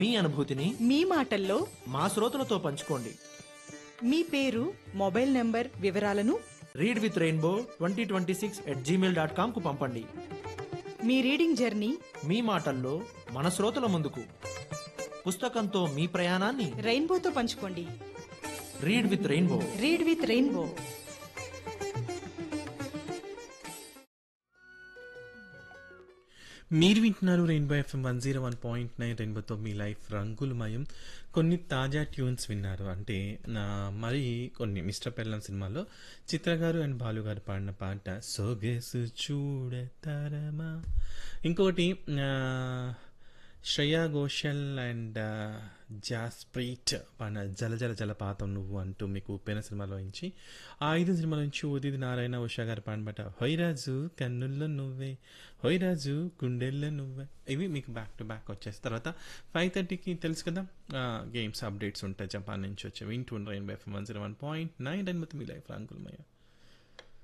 మీ అనుభూతిని మీ మాటల్లో మా శ్రోతలతో పంచుకోండి మీ పేరు మొబైల్ నంబర్ వివరాలను read with Rainbow twenty twenty six at Gmail dot కామ్కు పంపండి మీ రీడింగ్ జర్నీ మీ మాటల్లో మన శ్రోతల ముందుకు పుస్తకంతో మీ ప్రయాణాన్ని రెయిన్బోతో పంచుకోండి read with Rainbow read with Rainbow మీరు వింటున్నారు Rainbow FM one zero one point nine రెయిన్బోతో మీ లైఫ్ రంగులమయం కొన్ని తాజా ట్యూన్స్ విన్నారు అంటే నా మరి కొన్ని మిస్టర్ పెళ్ళం సినిమాలో చిత్ర గారు అండ్ బాలు గారు పాడిన పాట సొగసు చూడతరమా ఇంకోటి ఆ, శ్రేయా ఘోషల్ అండ్ జాస్ప్రీట్ పాడిన జల జల జలపాతం నువ్వు అంటూ మీకు ఉప్పెన సినిమాలో నుంచి ఆ ఐదు సినిమాల నుంచి ఉదిది నారాయణ ఉషా గారు పాడబట హొయ్రాజు కన్నుల్లో నువ్వే హొయ్రాజు గుండెల్లో నువ్వే ఇవి మీకు బ్యాక్ టు బ్యాక్ వచ్చేసి తర్వాత ఫైవ్ థర్టీకి తెలుసు కదా గేమ్స్ అప్డేట్స్ ఉంటాయి జపాన్ నుంచి వచ్చే వింటూ Rainbow F one zero one point nine and మీ లైఫ్ అంకుల్మయ్య